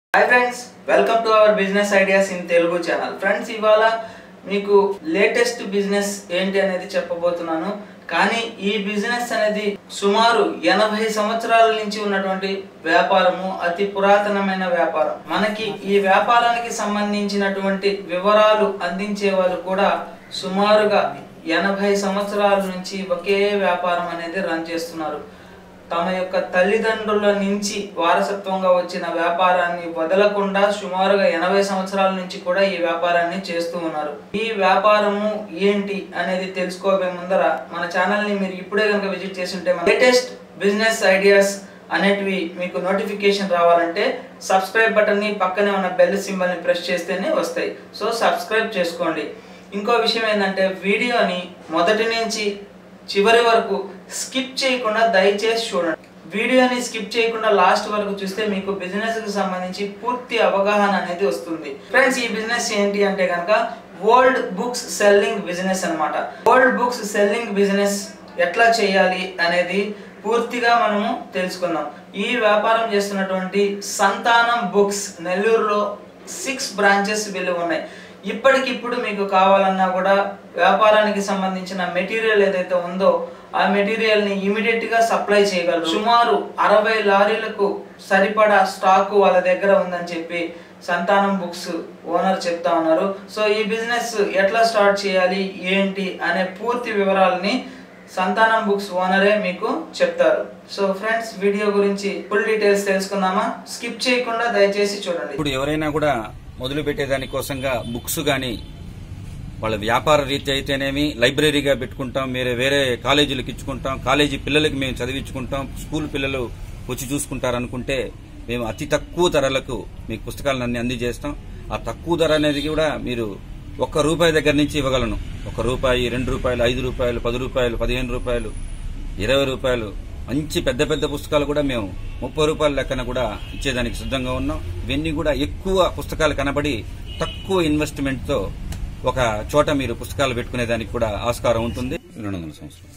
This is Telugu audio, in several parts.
hi friends welcome to our business ideas in Telugu channel friends ఇవాళ మీకు లేటెస్ట్ బిజినెస్ ఏంటి అనేది చెప్పబోతున్నాను కానీ ఈ బిజినెస్ అనేది సుమారు ఎనభై సంవత్సరాల నుంచి ఉన్నటువంటి వ్యాపారము అతి పురాతనమైన వ్యాపారం మనకి ఈ వ్యాపారానికి సంబంధించినటువంటి వివరాలు అందించే వాళ్ళు కూడా సుమారుగా ఎనభై సంవత్సరాల నుంచి ఒకే వ్యాపారం అనేది రన్ చేస్తున్నారు తమ యొక్క తల్లిదండ్రుల నుంచి వారసత్వంగా వచ్చిన వ్యాపారాన్ని వదలకుండా సుమారుగా ఎనభై సంవత్సరాల నుంచి కూడా ఈ వ్యాపారాన్ని చేస్తూ ఉన్నారు ఈ వ్యాపారము ఏంటి అనేది తెలుసుకోబోయే ముందర మన ఛానల్ ని మీరు ఇప్పుడే కనుక విజిట్ చేసి ఉంటే లేటెస్ట్ బిజినెస్ ఐడియాస్ అనేటివి మీకు నోటిఫికేషన్ రావాలంటే సబ్స్క్రైబ్ బటన్ ని పక్కనే ఉన్న బెల్ సింబల్ ని ప్రెస్ చేస్తేనే వస్తాయి సో సబ్స్క్రైబ్ చేసుకోండి ఇంకో విషయం ఏంటంటే వీడియోని మొదటి నుంచి చివరి వరకు స్కిప్ చేయకుండా దయచేసి చూడండి వీడియోని స్కిప్ చేయకుండా లాస్ట్ వరకు చూస్తే మీకు బిజినెస్ కి సంబంధించి పూర్తి అవగాహన అనేది వస్తుంది ఫ్రెండ్స్ ఈ బిజినెస్ ఏంటి అంటే కనుక ఓల్డ్ బుక్స్ సెల్లింగ్ బిజినెస్ అన్నమాట ఓల్డ్ బుక్స్ సెల్లింగ్ బిజినెస్ ఎట్లా చేయాలి అనేది పూర్తిగా మనము తెలుసుకుందాం ఈ వ్యాపారం చేస్తున్నటువంటి సంతానం బుక్స్ నెల్లూరులో సిక్స్ బ్రాంచెస్ వీళ్ళు ఉన్నాయి ఇప్పటికిప్పుడు మీకు కావాలన్నా కూడా వ్యాపారానికి సంబంధించిన మెటీరియల్ ఏదైతే ఉందో ఆ మెటీరియల్ ని ఇమీడియట్ గా సప్లై చేయగలరు సుమారు అరవై లారీలకు సరిపడా స్టాక్ వాళ్ళ దగ్గర ఉందని చెప్పి సంతానం బుక్స్ ఓనర్ చెప్తా ఉన్నారు సో ఈ బిజినెస్ ఎట్లా స్టార్ట్ చేయాలి ఏంటి అనే పూర్తి వివరాలని సంతానం బుక్స్ ఓనరే మీకు చెప్తారు సో ఫ్రెండ్స్ వీడియో గురించి ఫుల్ డీటెయిల్స్ తెలుసుకుందామా స్కిప్ చేయకుండా దయచేసి చూడండి ఇప్పుడు ఎవరైనా కూడా మొదలు పెట్టేదాని కోసంగా బుక్స్ గాని వాళ్ళ వ్యాపార రీతి అయితేనేమి లైబ్రరీగా పెట్టుకుంటాం మీరు వేరే కాలేజీలకు ఇచ్చుకుంటాం కాలేజీ పిల్లలకి మేము చదివించుకుంటాం స్కూల్ పిల్లలు వచ్చి చూసుకుంటారు అనుకుంటే మేము అతి తక్కువ ధరలకు మీకు పుస్తకాలను అన్ని అందజేస్తాం ఆ తక్కువ ధర అనేది కూడా మీరు ఒక్క రూపాయి దగ్గర నుంచి ఇవ్వగలను ఒక రూపాయి రెండు రూపాయలు ఐదు రూపాయలు పది రూపాయలు పదిహేను రూపాయలు ఇరవై రూపాయలు మంచి పెద్ద పెద్ద పుస్తకాలు కూడా మేము ముప్పై రూపాయల లెక్కన కూడా ఇచ్చేదానికి సిద్ధంగా ఉన్నాం ఇవన్నీ కూడా ఎక్కువ పుస్తకాలు కనబడి తక్కువ ఇన్వెస్ట్మెంట్ తో ఒక చోట మీరు పుస్తకాలు పెట్టుకునేదానికి కూడా ఆస్కారం ఉంటుంది రెండు వందల సంవత్సరాలు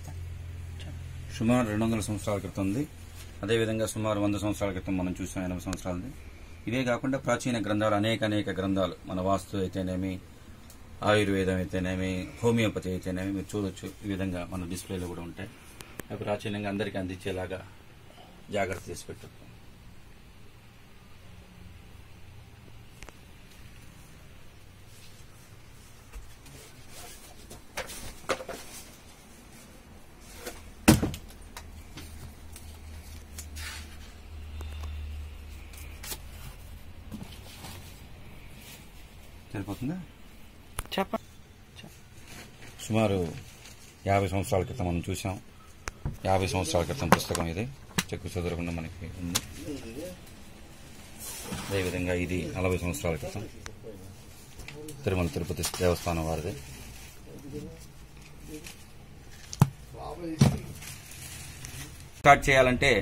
సుమారు రెండు వందల సంవత్సరాల క్రితం ఉంది అదేవిధంగా సుమారు వంద సంవత్సరాల క్రితం మనం చూసాం ఎనభై సంవత్సరాలది ఇవే కాకుండా ప్రాచీన గ్రంథాలు అనేక అనేక గ్రంథాలు మన వాస్తు అయితేనేమి ఆయుర్వేదం అయితేనేమి హోమియోపతి అయితేనేమి మీరు చూడొచ్చు ఈ విధంగా మన డిస్ప్లేలో కూడా ఉంటాయి అవి ప్రాచీనంగా అందరికీ అందించేలాగా జాగ్రత్త చేసి పెట్టు సరిపోతుందా చెప్ప సుమారు యాభై సంవత్సరాల క్రితం మనం చూసాం యాభై సంవత్సరాల క్రితం పుస్తకం ఇది చెక్కు చెదరకుండా మనకి ఉంది అదేవిధంగా ఇది నలభై సంవత్సరాల క్రితం తిరుమల తిరుపతి దేవస్థానం వారిది స్టార్ట్ చేయాలంటే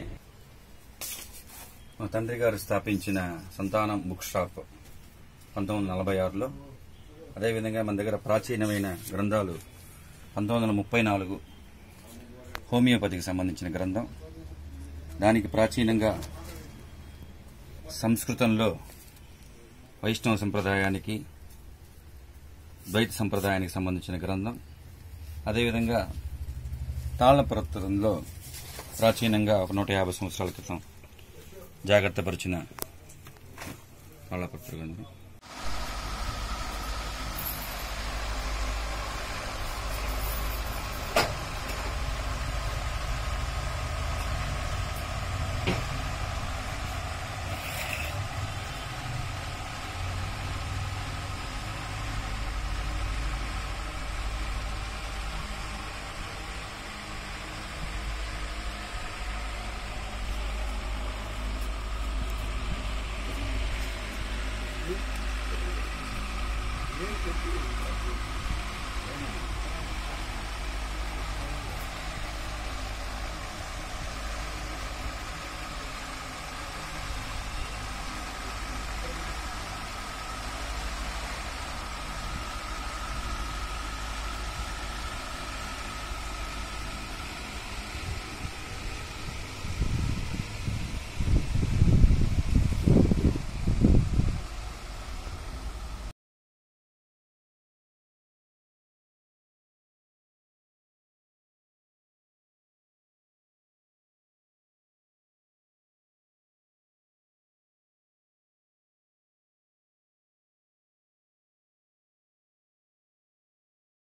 మా తండ్రి గారు స్థాపించిన సంతానం బుక్ షాప్ పంతొమ్మిది వందల నలభై ఆరులో అదేవిధంగా మన దగ్గర ప్రాచీనమైన గ్రంథాలు పంతొమ్మిది వందల ముప్పై నాలుగు హోమియోపతికి సంబంధించిన గ్రంథం దానికి ప్రాచీనంగా సంస్కృతంలో వైష్ణవ సంప్రదాయానికి ద్వైత సంప్రదాయానికి సంబంధించిన గ్రంథం అదేవిధంగా తాళపత్రంలో ప్రాచీనంగా ఒక నూట యాభై సంవత్సరాల క్రితం జాగ్రత్తపరిచిన తాళపత్ర గ్రంథం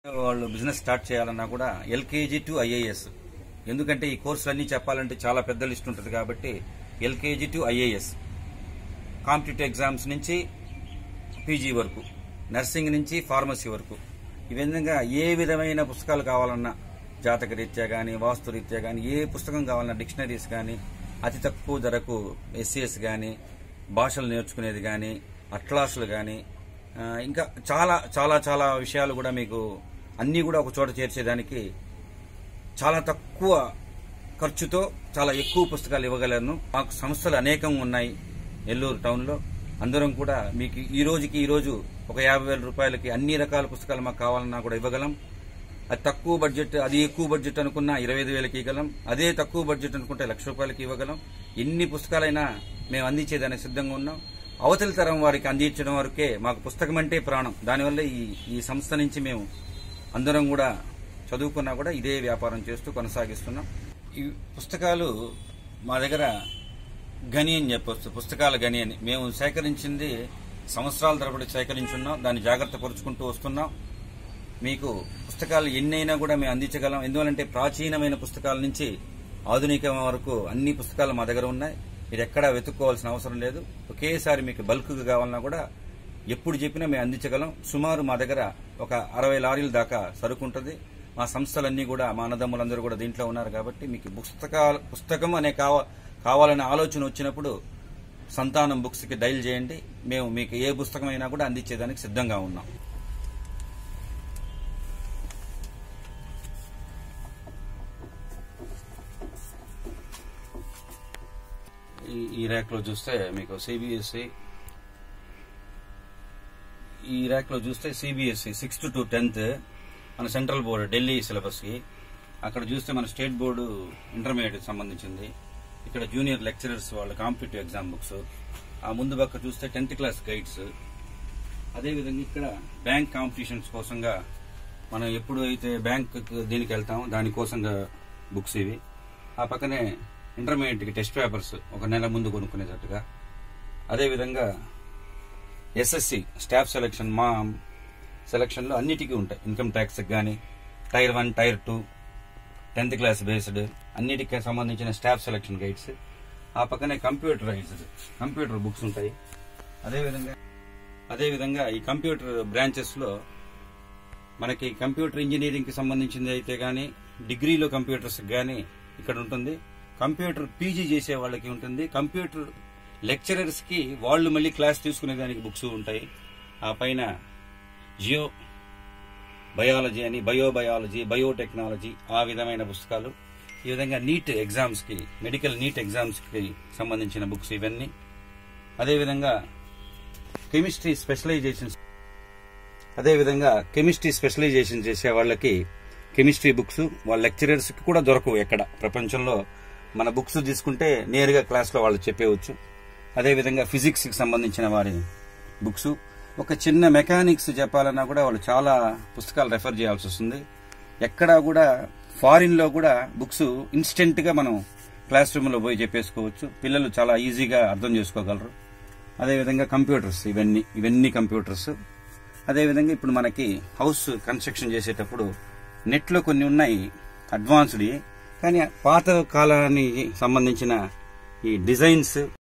వాళ్ళు బిజినెస్ స్టార్ట్ చేయాలన్నా కూడా ఎల్కేజీ టు ఐఏఎస్ ఎందుకంటే ఈ కోర్సులు అన్ని చెప్పాలంటే చాలా పెద్ద లిస్ట్ ఉంటుంది కాబట్టి LKG to IAS competitive exams నుంచి పీజీ వరకు నర్సింగ్ నుంచి ఫార్మసీ వరకు ఈ విధంగా ఏ విధమైన పుస్తకాలు కావాలన్నా జాతక రీత్యా కానీ వాస్తు రీత్యా కానీ ఏ పుస్తకం కావాలన్నా డిక్షనరీస్ కానీ అతి తక్కువ ధరకు ఎస్సీఎస్ కానీ భాషలు నేర్చుకునేది కానీ అట్లాసులు కానీ ఆ, ఇంకా చాలా చాలా చాలా విషయాలు కూడా మీకు అన్నీ కూడా ఒక చోట చేర్చేదానికి చాలా తక్కువ ఖర్చుతో చాలా ఎక్కువ పుస్తకాలు ఇవ్వగలను మాకు సంస్థలు అనేకం ఉన్నాయి నెల్లూరు టౌన్లో అందరం కూడా మీకు ఈ రోజుకి ఈ రోజు ఒక యాభై వేల రూపాయలకి అన్ని రకాల పుస్తకాలు మాకు కావాలన్నా కూడా ఇవ్వగలం అది తక్కువ బడ్జెట్ అది ఎక్కువ బడ్జెట్ అనుకున్నా ఇరవై ఐదు వేలకి ఇవ్వగలం అదే తక్కువ బడ్జెట్ అనుకుంటే లక్ష రూపాయలకి ఇవ్వగలం ఎన్ని పుస్తకాలైనా మేము అందించేదానికి సిద్ధంగా ఉన్నాం అవతలి తరం వారికి అందించడం వరకే మాకు పుస్తకం అంటే ప్రాణం దానివల్ల ఈ ఈ సంస్థ నుంచి మేము అందరం కూడా చదువుకున్నా కూడా ఇదే వ్యాపారం చేస్తూ కొనసాగిస్తున్నాం ఈ పుస్తకాలు మా దగ్గర గని అని చెప్పొచ్చు పుస్తకాల గని అని మేము సేకరించింది సంవత్సరాల తరబడి సేకరించున్నాం దాన్ని జాగ్రత్త పరుచుకుంటూ వస్తున్నాం మీకు పుస్తకాలు ఎన్నైనా కూడా మేము అందించగలం ఎందువలంటే ప్రాచీనమైన పుస్తకాల నుంచి ఆధునిక వరకు అన్ని పుస్తకాలు మా దగ్గర ఉన్నాయి మీరు ఎక్కడా వెతుక్కోవాల్సిన అవసరం లేదు ఒకేసారి మీకు బల్క్గా కావాలన్నా కూడా ఎప్పుడు చెప్పినా మేము అందించగలం సుమారు మా దగ్గర ఒక అరవై లారీల దాకా సరుకు ఉంటుంది మా సంస్థలన్నీ కూడా మా అన్నదమ్ములందరూ కూడా దీంట్లో ఉన్నారు కాబట్టి మీకు పుస్తకాలు పుస్తకం అనే కావ కావాలనే ఆలోచన వచ్చినప్పుడు సంతానం బుక్స్ కి డైల్ చేయండి మేము మీకు ఏ పుస్తకమైనా కూడా అందించేదానికి సిద్ధంగా ఉన్నాం ఈ- ఈ ర్యాక్ లో చూస్తే మీకు సిబిఎస్ఈ ఈ ర్యాక్ లో చూస్తే సిబిఎస్ఈ సిక్స్త్ టు టెన్త్ మన సెంట్రల్ బోర్డు ఢిల్లీ సిలబస్ కి అక్కడ చూస్తే మన స్టేట్ బోర్డు ఇంటర్మీడియట్ సంబంధించింది ఇక్కడ జూనియర్ లెక్చరర్స్ వాళ్ళ కాంపిటేటివ్ ఎగ్జామ్ బుక్స్ ఆ ముందు పక్క చూస్తే టెన్త్ క్లాస్ గైడ్స్ అదేవిధంగా ఇక్కడ బ్యాంక్ కాంపిటీషన్స్ కోసంగా మనం ఎప్పుడు అయితే బ్యాంక్ దీనికి వెళ్తామో దానికోసంగా బుక్స్ ఇవి ఆ పక్కనే ఇంటర్మీడియట్ కి టెస్ట్ పేపర్స్ ఒక నెల ముందు కొనుక్కునేటట్టుగా అదేవిధంగా ఎస్ఎస్సి స్టాఫ్ సెలక్షన్ మా సెలక్షన్ లో అన్నిటికీ ఉంటాయి ఇన్కమ్ ట్యాక్స్ కానీ tier one tier two tenth class based అన్నిటికీ సంబంధించిన స్టాఫ్ సెలక్షన్ గైడ్స్ ఆ పక్కనే కంప్యూటరైజ్డ్ కంప్యూటర్ బుక్స్ ఉంటాయి అదేవిధంగా అదేవిధంగా ఈ కంప్యూటర్ బ్రాంచెస్ లో మనకి కంప్యూటర్ ఇంజనీరింగ్ కి సంబంధించింది అయితే గానీ డిగ్రీలో కంప్యూటర్స్ గానీ ఇక్కడ ఉంటుంది కంప్యూటర్ పీజీ చేసే వాళ్ళకి ఉంటుంది కంప్యూటర్ లెక్చరర్స్ కి వాళ్ళు మళ్ళీ క్లాస్ తీసుకునే దానికి బుక్స్ ఉంటాయి ఆ పైన జియో బయాలజీ అని బయోబయాలజీ బయోటెక్నాలజీ ఆ విధమైన పుస్తకాలు ఈ విధంగా నీట్ ఎగ్జామ్స్ కి మెడికల్ నీట్ ఎగ్జామ్స్ కి సంబంధించిన బుక్స్ ఇవన్నీ అదేవిధంగా కెమిస్ట్రీ స్పెషలైజేషన్స్ అదేవిధంగా కెమిస్ట్రీ స్పెషలైజేషన్ చేసే వాళ్ళకి కెమిస్ట్రీ బుక్స్ వాళ్ళ లెక్చరర్స్ కి కూడా దొరకవు ఎక్కడ ప్రపంచంలో మన బుక్స్ తీసుకుంటే నేరుగా క్లాస్లో వాళ్ళు చెప్పేవచ్చు అదేవిధంగా ఫిజిక్స్ కి సంబంధించిన వారి బుక్స్ ఒక చిన్న మెకానిక్స్ చెప్పాలన్నా కూడా వాళ్ళు చాలా పుస్తకాలు రెఫర్ చేయాల్సి వస్తుంది ఎక్కడా కూడా ఫారిన్ లో కూడా బుక్స్ ఇన్స్టెంట్ గా మనం క్లాస్ రూమ్ లో పోయి చెప్పేసుకోవచ్చు పిల్లలు చాలా ఈజీగా అర్థం చేసుకోగలరు అదేవిధంగా కంప్యూటర్స్ ఇవన్నీ ఇవన్నీ కంప్యూటర్స్ అదేవిధంగా ఇప్పుడు మనకి హౌస్ కన్స్ట్రక్షన్ చేసేటప్పుడు నెట్ లో కొన్ని ఉన్నాయి అడ్వాన్స్డ్ కానీ పాత కాలానికి సంబంధించిన ఈ డిజైన్స్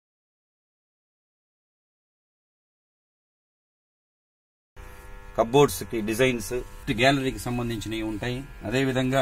కబ్బోర్డ్స్ కి డిజైన్స్ గ్యాలరీకి సంబంధించినవి ఉంటాయి అదేవిధంగా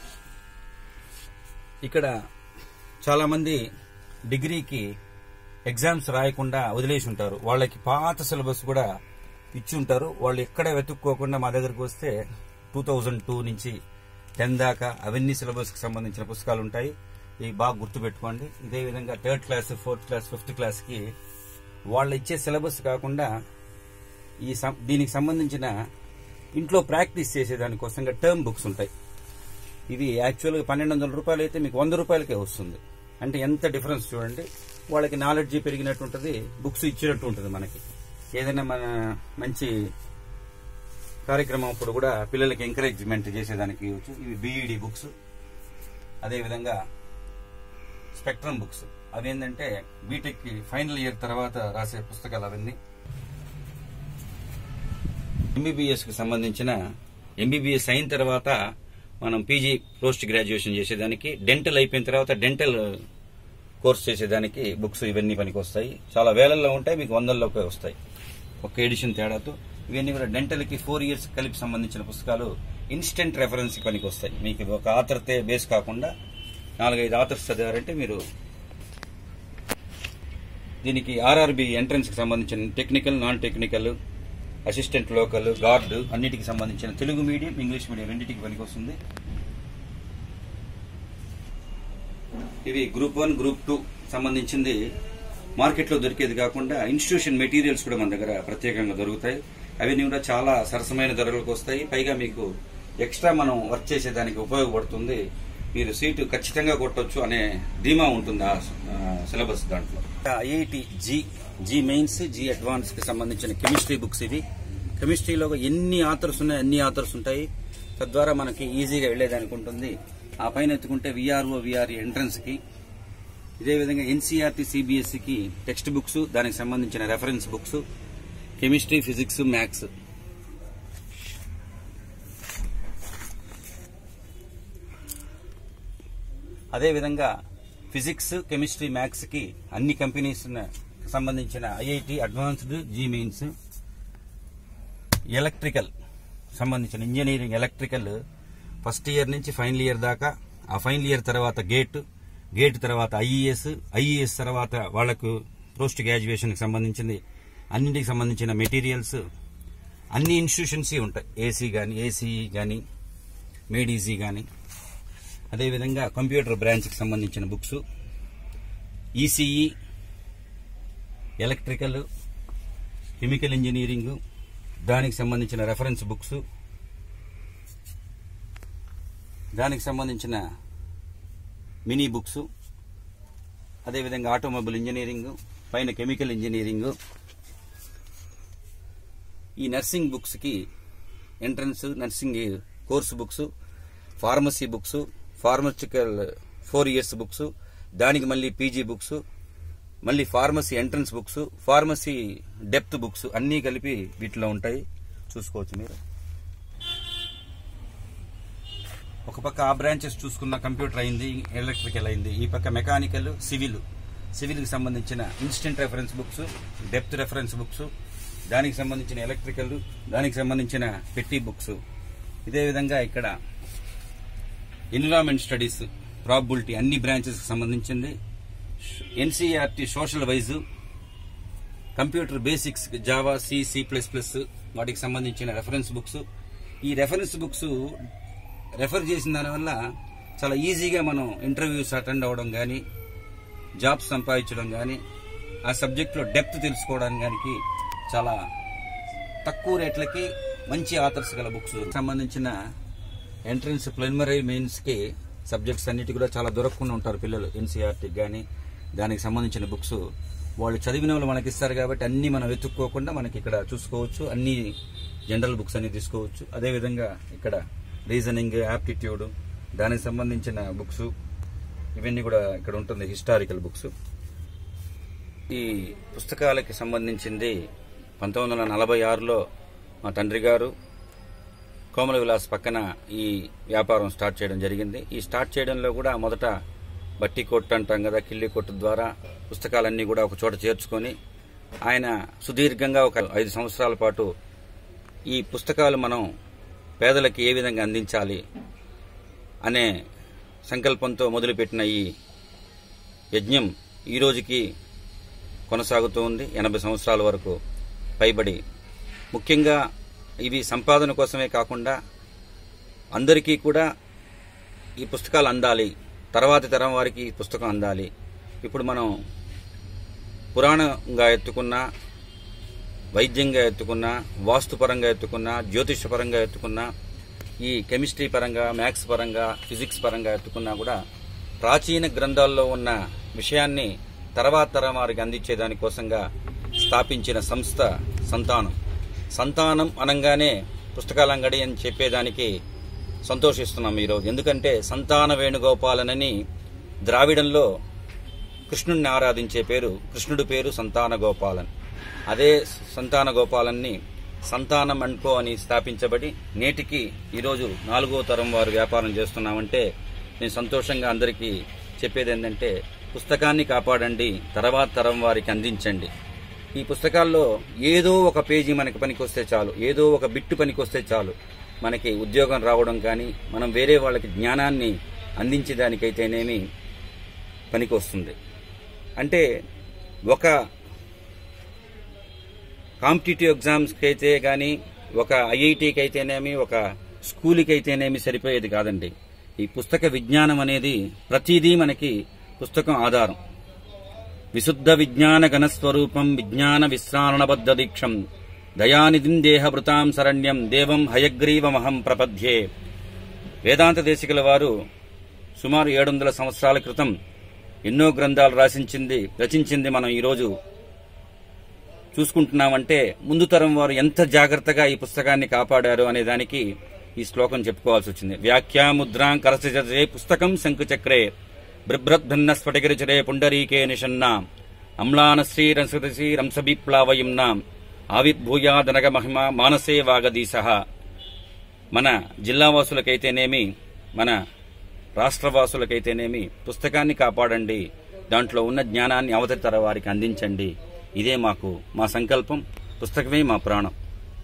ఇక్కడ చాలా మంది డిగ్రీకి ఎగ్జామ్స్ రాయకుండా వదిలేసి ఉంటారు వాళ్ళకి పాత సిలబస్ కూడా ఇచ్చి ఉంటారు వాళ్ళు ఎక్కడ వెతుక్కోకుండా మా దగ్గరకు వస్తే టూ థౌజండ్ టూ నుంచి టెన్ దాకా అవన్నీ సిలబస్ కి సంబంధించిన పుస్తకాలు ఉంటాయి ఇవి బాగా గుర్తుపెట్టుకోండి ఇదే విధంగా third class fourth class fifth class కి వాళ్ళు ఇచ్చే సిలబస్ కాకుండా ఈ సం- దీనికి సంబంధించిన ఇంట్లో ప్రాక్టీస్ చేసే దానికోసంగా టర్మ్ బుక్స్ ఉంటాయి ఇది యాక్చువల్గా పన్నెండు వందల రూపాయలు అయితే మీకు వంద రూపాయలకే వస్తుంది అంటే ఎంత డిఫరెన్స్ చూడండి వాళ్ళకి నాలెడ్జ్ పెరిగినట్టు ఉంటుంది బుక్స్ ఇచ్చినట్టు ఉంటుంది మనకి ఏదైనా మన మంచి కార్యక్రమం అప్పుడు కూడా పిల్లలకి ఎంకరేజ్మెంట్ చేసేదానికి ఇవ్వచ్చు ఇవి బీఈడి బుక్స్ అదేవిధంగా స్పెక్ట్రమ్ బుక్స్ అవి ఏంటంటే బీటెక్ ఫైనల్ ఇయర్ తర్వాత రాసే పుస్తకాలు అవన్నీ ఎంబీబీఎస్ కి సంబంధించిన ఎంబీబీఎస్ అయిన తర్వాత మనం పీజీ పోస్ట్ గ్రాడ్యుయేషన్ చేసేదానికి డెంటల్ అయిపోయిన తర్వాత డెంటల్ కోర్స్ చేసేదానికి బుక్స్ ఇవన్నీ పనికి వస్తాయి చాలా వేలల్లో ఉంటాయి మీకు వందల్లోకి వస్తాయి ఒక ఎడిషన్ తేడాతో ఇవన్నీ కూడా డెంటల్ కి ఫోర్ ఇయర్స్ కలిపి సంబంధించిన పుస్తకాలు ఇన్స్టెంట్ రెఫరెన్స్ కి పనికి వస్తాయి మీకు ఒక ఆథర్తే బేస్ కాకుండా నాలుగైదు ఆథర్స్ చదివారంటే మీరు దీనికి ఆర్ఆర్బి ఎంట్రన్స్ కి సంబంధించిన technical non technical assistant local guard అన్నిటికి సంబంధించిన తెలుగు మీడియం ఇంగ్లీష్ మీడియం రెండింటికి పనికి వస్తుంది ఇవి గ్రూప్ వన్ గ్రూప్ టూ సంబంధించింది మార్కెట్లో దొరికేది కాకుండా ఇన్స్టిట్యూషన్ మెటీరియల్స్ కూడా మన దగ్గర ప్రత్యేకంగా దొరుకుతాయి అవన్నీ కూడా చాలా సరసమైన ధరలకు వస్తాయి పైగా మీకు ఎక్స్ట్రా మనం వర్క్ చేసేదానికి ఉపయోగపడుతుంది మీరు సీటు ఖచ్చితంగా కొట్టొచ్చు అనే ధీమా ఉంటుంది ఆ సిలబస్ దాంట్లో IIT JEE JEE mains JEE advance కి సంబంధించిన కెమిస్ట్రీ బుక్స్ ఇవి కెమిస్ట్రీలో ఎన్ని ఆథర్స్ ఉన్నాయి అన్ని ఆథర్స్ ఉంటాయి తద్వారా మనకి ఈజీగా వెళ్లేదానికి ఉంటుంది ఆ పైన ఎత్తుకుంటే విఆర్ఓ విఆర్ఈ ఎంట్రన్స్ కి ఇదే విధంగా ఎన్సీఆర్టీ సిబిఎస్ఈకి టెక్స్ట్ బుక్స్ దానికి సంబంధించిన reference books chemistry physics maths అదేవిధంగా ఫిజిక్స్ కెమిస్ట్రీ మ్యాథ్స్ కి అన్ని కంపెనీస్ సంబంధించిన IIT advanced JEE mains electrical సంబంధించిన ఇంజనీరింగ్ ఎలక్ట్రికల్ ఫస్ట్ ఇయర్ నుంచి ఫైనల్ ఇయర్ దాకా ఆ ఫైనల్ ఇయర్ తర్వాత గేట్ గేట్ తర్వాత ఐఈఎస్ ఐఈఎస్ తర్వాత వాళ్లకు పోస్ట్ గ్రాడ్యుయేషన్ కి సంబంధించింది అన్నింటికి సంబంధించిన మెటీరియల్స్ అన్ని ఇన్స్టిట్యూషన్స్ ఉంటాయి ఏసీ గాని ఏసీఈ గాని మేడీసీ గాని అదేవిధంగా కంప్యూటర్ బ్రాంచ్ కి సంబంధించిన books ECE electrical chemical engineering దానికి సంబంధించిన రెఫరెన్స్ బుక్స్ దానికి సంబంధించిన మినీ బుక్స్ అదేవిధంగా ఆటోమొబైల్ ఇంజనీరింగ్ పైన కెమికల్ ఇంజనీరింగ్ ఈ నర్సింగ్ బుక్స్ కి entrance nursing course books pharmacy books pharmaceutical four years books దానికి మళ్ళీ పీజీ బుక్స్ మళ్ళీ pharmacy entrance books pharmacy depth books అన్నీ కలిపి వీటిలో ఉంటాయి చూసుకోవచ్చు మీరు ఒక పక్క ఆ బ్రాంచెస్ చూసుకున్న కంప్యూటర్ అయింది ఎలక్ట్రికల్ అయింది ఈ పక్క మెకానికల్ సివిల్ సివిల్ కి సంబంధించిన instant reference books depth reference books దానికి సంబంధించిన ఎలక్ట్రికల్ దానికి సంబంధించిన పెట్టి బుక్స్ ఇదే విధంగా ఇక్కడ ఎన్విరాన్మెంట్ స్టడీస్ ప్రాబిలిటీ అన్ని బ్రాంచెస్ కి సంబంధించింది NCERT social wise computer basics Java C C plus plus వాటికి సంబంధించిన రెఫరెన్స్ బుక్స్ ఈ రెఫరెన్స్ బుక్స్ రెఫర్ చేసిన దానివల్ల చాలా ఈజీగా మనం ఇంటర్వ్యూస్ అటెండ్ అవ్వడం కానీ జాబ్స్ సంపాదించడం కానీ ఆ సబ్జెక్ట్లో డెప్త్ తెలుసుకోవడానికి చాలా తక్కువ రేట్లకి మంచి ఆథర్స్ గల బుక్స్ సంబంధించిన ఎంట్రన్స్ ప్రిలిమినరీ మెయిన్స్ కి సబ్జెక్ట్స్ అన్నిటి కూడా చాలా దొరకకుండా ఉంటారు పిల్లలు ఎన్సీఆర్టీ కానీ దానికి సంబంధించిన బుక్స్ వాళ్ళు చదివిన వాళ్ళు మనకి ఇస్తారు కాబట్టి అన్ని మనం వెతుక్కోకుండా మనకి ఇక్కడ చూసుకోవచ్చు అన్ని జనరల్ బుక్స్ అన్ని తీసుకోవచ్చు అదేవిధంగా ఇక్కడ రీజనింగ్ యాప్టిట్యూడ్ దానికి సంబంధించిన బుక్స్ ఇవన్నీ కూడా ఇక్కడ ఉంటుంది హిస్టారికల్ బుక్స్ ఈ పుస్తకాలకి సంబంధించింది పంతొమ్మిది వందల నలభై ఆరులో మా తండ్రి గారు కోమల విలాస్ పక్కన ఈ వ్యాపారం స్టార్ట్ చేయడం జరిగింది ఈ స్టార్ట్ చేయడంలో కూడా మొదట బట్టి కొట్టు అంటాం కదా కిల్లి కొట్టు ద్వారా పుస్తకాలన్నీ కూడా ఒక చోట చేర్చుకొని ఆయన సుదీర్ఘంగా ఒక ఐదు సంవత్సరాల పాటు ఈ పుస్తకాలు మనం పేదలకి ఏ విధంగా అందించాలి అనే సంకల్పంతో మొదలుపెట్టిన ఈ యజ్ఞం ఈ రోజుకి కొనసాగుతూ ఉంది ఎనభై సంవత్సరాల వరకు పైబడి ముఖ్యంగా ఇవి సంపాదన కోసమే కాకుండా అందరికీ కూడా ఈ పుస్తకాలు అందాలి తర్వాతి తరం వారికి ఈ పుస్తకం అందాలి ఇప్పుడు మనం పురాణంగా ఎత్తుకున్నా వైద్యంగా ఎత్తుకున్నా వాస్తుపరంగా ఎత్తుకున్నా జ్యోతిషపరంగా ఎత్తుకున్నా ఈ కెమిస్ట్రీ పరంగా మ్యాథ్స్ పరంగా ఫిజిక్స్ పరంగా ఎత్తుకున్నా కూడా ప్రాచీన గ్రంథాల్లో ఉన్న విషయాన్ని తర్వాత తరం వారికి అందించే దానికోసంగా స్థాపించిన సంస్థ సంతానం సంతానం అనగానే పుస్తకాలంగడి అని చెప్పేదానికి సంతోషిస్తున్నాం ఈరోజు ఎందుకంటే సంతాన వేణుగోపాలనని ద్రావిడంలో కృష్ణుడిని ఆరాధించే పేరు కృష్ణుడి పేరు సంతాన గోపాలన్ అదే సంతాన గోపాలన్ని సంతానం అన్కో అని స్థాపించబడి నేటికి ఈరోజు నాలుగో తరం వారు వ్యాపారం చేస్తున్నామంటే నేను సంతోషంగా అందరికీ చెప్పేది ఏంటంటే పుస్తకాన్ని కాపాడండి తర్వాత తరం వారికి అందించండి ఈ పుస్తకాల్లో ఏదో ఒక పేజీ మనకి పనికొస్తే చాలు ఏదో ఒక బిట్టు పనికొస్తే చాలు మనకి ఉద్యోగం రావడం కానీ మనం వేరే వాళ్ళకి జ్ఞానాన్ని అందించడానికైతేనేమి పనికి వస్తుంది అంటే ఒక కాంపిటేటివ్ ఎగ్జామ్స్కి అయితే కానీ ఒక ఐఐటికి అయితేనేమి ఒక స్కూల్కి అయితేనేమి సరిపోయేది కాదండి ఈ పుస్తక విజ్ఞానం అనేది ప్రతిదీ మనకి పుస్తకం ఆధారం విశుద్ధ విజ్ఞాన ఘనస్వరూపం విజ్ఞాన విశ్రారణబద్ధ దీక్షం దయానిధిం దేహభృతాం శరణ్యం దేవం హయగ్రీవమహం ప్రపద్యే వేదాంత దేశికుల వారు సుమారు ఏడు వందల సంవత్సరాల క్రితం ఎన్నో గ్రంథాలు రాసించింది రచించింది మనం ఈరోజు చూసుకుంటున్నామంటే ముందు తరం వారు ఎంత జాగ్రత్తగా ఈ పుస్తకాన్ని కాపాడారు అనే దానికి ఈ శ్లోకం చెప్పుకోవాల్సి వచ్చింది వ్యాఖ్యాముద్రాం కరసిజే పుస్తకం శంకుచక్రే బిభ్రద్భిన్న స్ఫటికరిచరే పుండరీకే నిషన్నా అమ్లానశ్రీ రంసదశీ రంసబిప్లావయుమ్నాం ఆవిర్భూయాదనగ మహిమ మానసే వాగదీస మన జిల్లావాసులకైతేనేమి మన రాష్ట్రవాసులకైతేనేమి పుస్తకాన్ని కాపాడండి దాంట్లో ఉన్న జ్ఞానాన్ని అవతరి తర వారికి అందించండి ఇదే మాకు మా సంకల్పం పుస్తకమే మా ప్రాణం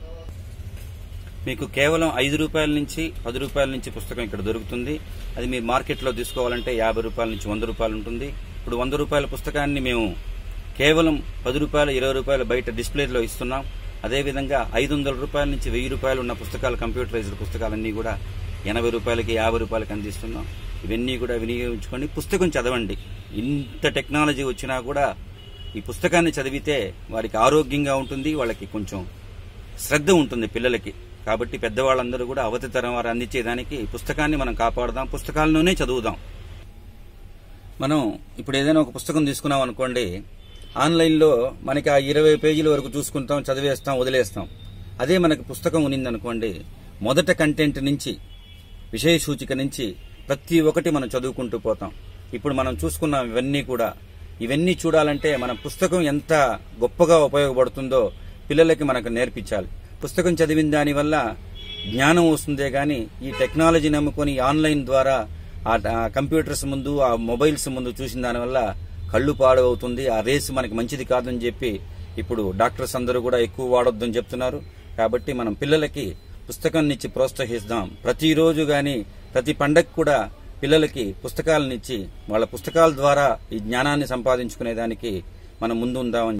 మీకు కేవలం ఐదు రూపాయల నుంచి పది రూపాయల నుంచి పుస్తకం ఇక్కడ దొరుకుతుంది అది మీరు మార్కెట్లో తీసుకోవాలంటే యాభై రూపాయల నుంచి వంద రూపాయలు ఉంటుంది ఇప్పుడు వంద రూపాయల పుస్తకాన్ని మేము కేవలం పది రూపాయలు ఇరవై రూపాయలు బయట డిస్ప్లేలో ఇస్తున్నాం అదేవిధంగా ఐదు వందల రూపాయల నుంచి వెయ్యి రూపాయలు ఉన్న పుస్తకాలు కంప్యూటరైజ్డ్ పుస్తకాలన్నీ కూడా ఎనభై రూపాయలకి యాభై రూపాయలకి అందిస్తున్నాం ఇవన్నీ కూడా వినియోగించుకొని పుస్తకం చదవండి ఇంత టెక్నాలజీ వచ్చినా కూడా ఈ పుస్తకాన్ని చదివితే వారికి ఆరోగ్యంగా ఉంటుంది వాళ్ళకి కొంచెం శ్రద్ధ ఉంటుంది పిల్లలకి కాబట్టి పెద్దవాళ్ళందరూ కూడా అవతి తరం వారు అందించేదానికి పుస్తకాన్ని మనం కాపాడదాం పుస్తకాల్లోనే చదువుదాం మనం ఇప్పుడు ఏదైనా ఒక పుస్తకం తీసుకున్నాం అనుకోండి ఆన్లైన్లో మనకి ఆ ఇరవై పేజీల వరకు చూసుకుంటాం చదివేస్తాం వదిలేస్తాం అదే మనకి పుస్తకం ఉన్నిందనుకోండి మొదట కంటెంట్ నుంచి విషయ సూచిక నుంచి ప్రతి ఒక్కటి మనం చదువుకుంటూ పోతాం ఇప్పుడు మనం చూసుకున్నాం ఇవన్నీ కూడా ఇవన్నీ చూడాలంటే మన పుస్తకం ఎంత గొప్పగా ఉపయోగపడుతుందో పిల్లలకి మనకు నేర్పించాలి పుస్తకం చదివిన దాని వల్ల జ్ఞానం వస్తుందే గాని ఈ టెక్నాలజీ నమ్ముకొని ఆన్లైన్ ద్వారా ఆ ఆ కంప్యూటర్స్ ముందు ఆ మొబైల్స్ ముందు చూసిన దానివల్ల కళ్ళు పాడవుతుంది ఆ రేస్ మనకి మంచిది కాదని చెప్పి ఇప్పుడు డాక్టర్స్ అందరూ కూడా ఎక్కువ వాడొద్దని చెప్తున్నారు కాబట్టి మనం పిల్లలకి పుస్తకాన్నిచ్చి ప్రోత్సహిస్తాం ప్రతిరోజు గాని ప్రతి పండగ కూడా పిల్లలకి పుస్తకాలనిచ్చి వాళ్ళ పుస్తకాల ద్వారా ఈ జ్ఞానాన్ని సంపాదించుకునే దానికి మనం ముందు ఉందామని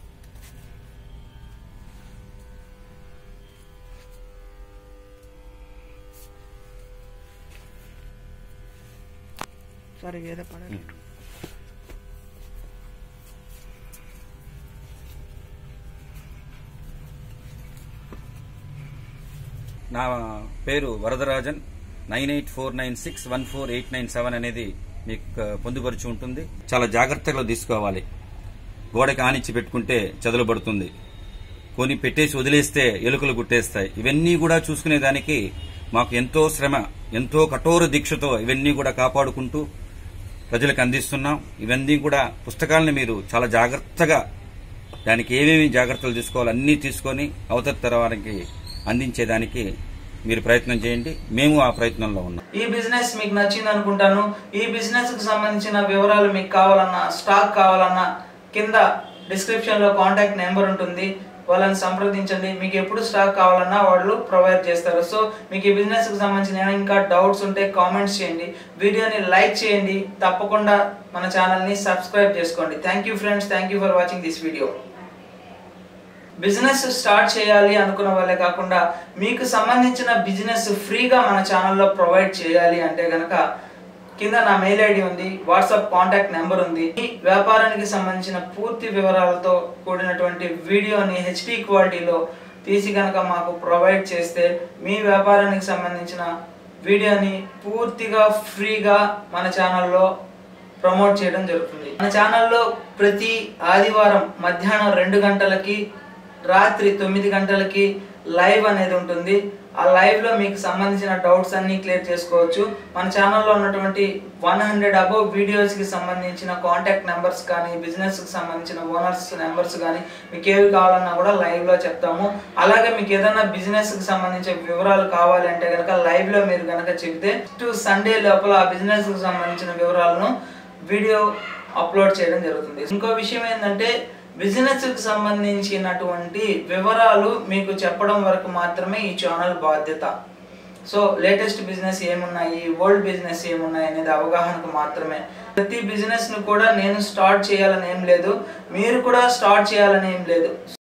సరే ఏదో పడండి నా పేరు Varadarajan nine eight four nine six one four eight nine seven అనేది మీకు ఆ, పొందుపరిచి ఉంటుంది చాలా జాగ్రత్తగా తీసుకోవాలి గోడకి ఆనిచ్చి పెట్టుకుంటే చదులుబడుతుంది కొని పెట్టేసి వదిలేస్తే ఎలుకలు గుట్టేస్తాయి ఇవన్నీ కూడా చూసుకునే దానికి మాకు ఎంతో శ్రమ ఎంతో కఠోర దీక్షతో ఇవన్నీ కూడా కాపాడుకుంటూ ప్రజలకు అందిస్తున్నాం ఇవన్నీ కూడా పుస్తకాలను మీరు చాలా జాగ్రత్తగా దానికి ఏమేమి జాగ్రత్తలు తీసుకోవాలి అన్నీ తీసుకొని అవతల తరవారికి అందించేదానికి మీరు ప్రయత్నం చేయండి మేము ఆ ప్రయత్నంలో ఉన్నాం ఈ బిజినెస్ మీకు నచ్చింది అనుకుంటాను ఈ బిజినెస్ కు సంబంధించిన వివరాలు మీకు కావాలన్నా స్టాక్ కావాలన్నా కింద డిస్క్రిప్షన్ లో కాంటాక్ట్ నెంబర్ ఉంటుంది వాళ్ళని సంప్రదించండి మీకు ఎప్పుడు స్టాక్ కావాలన్నా వాళ్ళు ప్రొవైడ్ చేస్తారు సో మీకు ఈ బిజినెస్ కు సంబంధించిన ఏమైనా ఇంకా డౌట్స్ ఉంటే కామెంట్స్ చేయండి వీడియోని లైక్ చేయండి తప్పకుండా మన ఛానల్ ని సబ్స్క్రైబ్ చేసుకోండి thank you friends thank you for watching this video business start చేయాలి అనుకున్న వాళ్ళే కాకుండా మీకు సంబంధించిన బిజినెస్ ఫ్రీగా మన ఛానల్లో ప్రొవైడ్ చేయాలి అంటే గనక కింద నా మెయిల్ ఐడి ఉంది వాట్సాప్ కాంటాక్ట్ నెంబర్ ఉంది ఈ వ్యాపారానికి సంబంధించిన పూర్తి వివరాలతో కూడినటువంటి వీడియోని హెచ్డి క్వాలిటీలో తీసి గనక మాకు ప్రొవైడ్ చేస్తే మీ వ్యాపారానికి సంబంధించిన వీడియోని పూర్తిగా ఫ్రీగా మన ఛానల్లో ప్రమోట్ చేయడం జరుగుతుంది మన ఛానల్లో ప్రతి ఆదివారం మధ్యాహ్నం రెండు గంటలకి రాత్రి తొమ్మిది గంటలకి లైవ్ అనేది ఉంటుంది ఆ లైవ్ లో మీకు సంబంధించిన డౌట్స్ అన్ని క్లియర్ చేసుకోవచ్చు మన ఛానల్లో ఉన్నటువంటి వన్ హండ్రెడ్ అబౌవ్ వీడియోస్ కి సంబంధించిన కాంటాక్ట్ నెంబర్స్ కానీ బిజినెస్ కి సంబంధించిన ఓనర్స్ నెంబర్స్ కానీ మీకు ఏవి కావాలన్నా కూడా లైవ్ లో చెప్తాము అలాగే మీకు ఏదైనా బిజినెస్ కి సంబంధించిన వివరాలు కావాలి అంటే కనుక లైవ్ లో మీరు కనుక చెప్తే టు సండే లోపల ఆ బిజినెస్ కి సంబంధించిన వివరాలను వీడియో అప్లోడ్ చేయడం జరుగుతుంది ఇంకో విషయం ఏంటంటే బిజినెస్ కి సంబంధించినటువంటి వివరాలు మీకు చెప్పడం వరకు మాత్రమే ఈ ఛానల్ బాధ్యత సో లేటెస్ట్ బిజినెస్ ఏమున్నాయి ఓల్డ్ బిజినెస్ ఏమున్నాయి అనేది అవగాహనకు మాత్రమే ప్రతి బిజినెస్ ను కూడా నేను స్టార్ట్ చేయాలని ఏం లేదు మీరు కూడా స్టార్ట్ చేయాలని ఏం లేదు